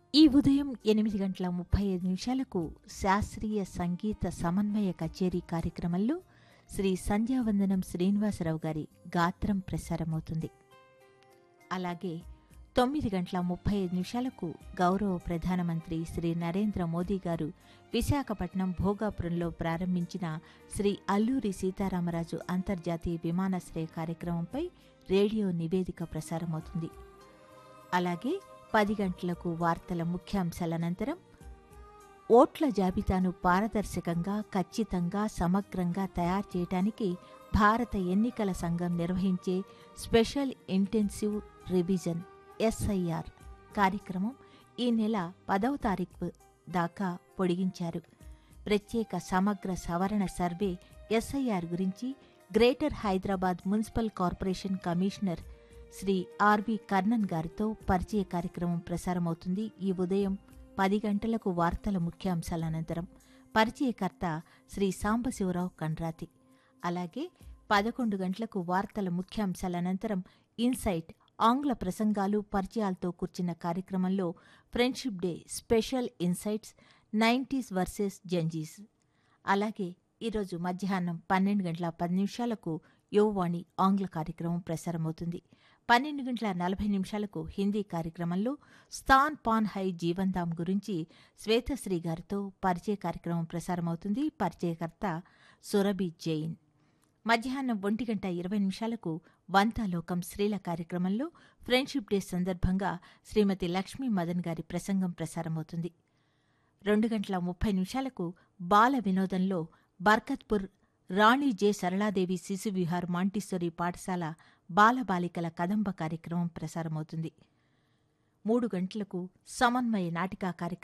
ఈ ఉదయం ఎనిమిది గంటల ముప్పై ఐదు నిమిషాలకు శాస్త్రీయ సంగీత సమన్వయ కచేరీ కార్యక్రమంలో శ్రీ సంధ్యావందనం శ్రీనివాసరావు గారి గాత్రం ప్రసారమవుతుంది అలాగే తొమ్మిది గంటల ముప్పై ఐదు నిమిషాలకు గౌరవ ప్రధానమంత్రి శ్రీ నరేంద్ర మోదీ గారు విశాఖపట్నం భోగాపురంలో ప్రారంభించిన శ్రీ అల్లూరి సీతారామరాజు అంతర్జాతీయ విమానాశ్రయ కార్యక్రమంపై రేడియో నివేదిక ప్రసారమవుతుంది అలాగే పది గంటలకు వార్తల ముఖ్యాంశాల అనంతరం ఓట్ల జాబితాను పారదర్శకంగా ఖచ్చితంగా సమగ్రంగా తయారు చేయడానికి భారత ఎన్నికల సంఘం నిర్వహించే స్పెషల్ ఇంటెన్సివ్ రివిజన్ ఎస్ఐఆర్ కార్యక్రమం ఈ నెల పదవ తారీఖు దాకా పొడిగించారు ప్రత్యేక సమగ్ర సవరణ సర్వే ఎస్ఐఆర్ గురించి greater Hyderabad municipal corporation commissioner Shri RV Karnan గారితో పరిచయ కార్యక్రమం ప్రసారమవుతుంది ఈ ఉదయం పది గంటలకు వార్తల ముఖ్యాంశాల అనంతరం పరిచయకర్త శ్రీ సాంబశివరావు కండ్రాతి అలాగే పదకొండు గంటలకు వార్తల ముఖ్యాంశాల అనంతరం ఇన్సైట్ ఆంగ్ల ప్రసంగాలు పరిచయాలతో కూర్చున్న కార్యక్రమంలో friendship day special insights nineties versus Gen Zs అలాగే ఈరోజు మధ్యాహ్నం పన్నెండు గంటల పది నిమిషాలకు యువవాణి ఆంగ్ల కార్యక్రమం ప్రసారమవుతుంది పన్నెండు గంటల నలభై నిమిషాలకు హిందీ కార్యక్రమంలో స్థాన్ పాన్ హై జీవన్ ధామ్ గురించి శ్వేతశ్రీ గారితో పరిచయ కార్యక్రమం ప్రసారమవుతుంది పరిచయకర్త సురభి జైన్ మధ్యాహ్నం ఒంటి గంట ఇరవై నిమిషాలకు వంతాలోకం స్త్రీల కార్యక్రమంలో ఫ్రెండ్షిప్ డే సందర్భంగా శ్రీమతి లక్ష్మీ మదన్ గారి ప్రసంగం ప్రసారమవుతుంది రెండు గంటల ముప్పై నిమిషాలకు బాల వినోదంలో బర్కత్పూర్ రాణి జె సరళాదేవి శిశు విహార్ మాంటిస్సోరి పాఠశాల బాలబాలికల కదంబ కార్యక్రమం ప్రసారమవుతుంది మూడు గంటలకు సమన్వయ నాటికా కార్యక్రమం